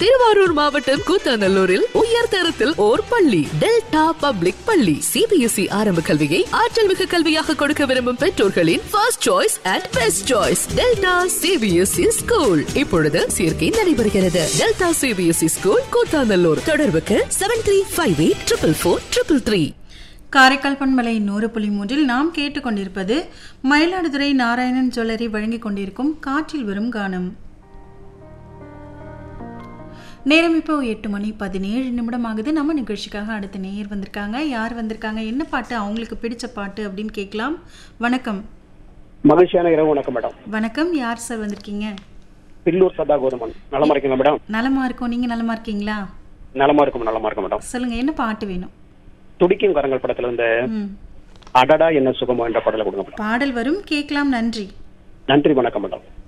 திருவாரூர் மாவட்டம் கூத்தாநல்லூரில் உயர் தரத்தில் ஓர் பள்ளி டெல்டா பப்ளிக் பள்ளி சிபிஎஸ்இ ஆரம்ப கல்வியை ஆற்றல் மிகு கல்வியாக கொடுக்க விரும்பும் பெற்றோர்களின் first choice and best choice Delta CBSE school இப்பொழுது சேர்க்கை நடைபெறுகிறது டெல்டா சிபிஎஸ்இ ஸ்கூல் கூத்தாநல்லூர் தொடர்புக்கு seven three five eight triple four triple three Karaikal பண்பலை நூறு புள்ளி மூன்றில் நாம் கேட்டுக்கொண்டிருப்பது மயிலாடுதுறை நாராயணன் ஜுவல்லரி வழங்கிக் கொண்டிருக்கும் காற்றில் வரும் கானம் நேரம் இப்போ எட்டு மணி பதினேழு நிமிடம் ஆகுது நம்ம நிகழ்ச்சிக்காக அடுத்த நேயர் வந்திருக்காங்க யார் வந்திருக்காங்க என்ன பாட்டு அவங்களுக்கு பிடிச்ச பாட்டு அப்படின்னு கேட்கலாம் வணக்கம் மகிழ்ச்சியான இரவு வணக்கம் மேடம் வணக்கம் யார் சார் வந்திருக்கீங்க பில்லூர் சதா கோதமன் நலமா இருக்கீங்க மேடம் நலமா இருக்கோம் நீங்க நலமா இருக்கீங்களா நலமா இருக்கும் நலமா இருக்கும் மேடம் சொல்லுங்க என்ன பாட்டு வேணும் துடிக்கும் கரங்கள் படத்துல இருந்து ம் அடடா என்ன சுகமோ என்ற பாடலை கொடுங்க மேடம் பாடல் வரும் கேட்கலாம் நன்றி நன்றி வணக்கம் மேடம்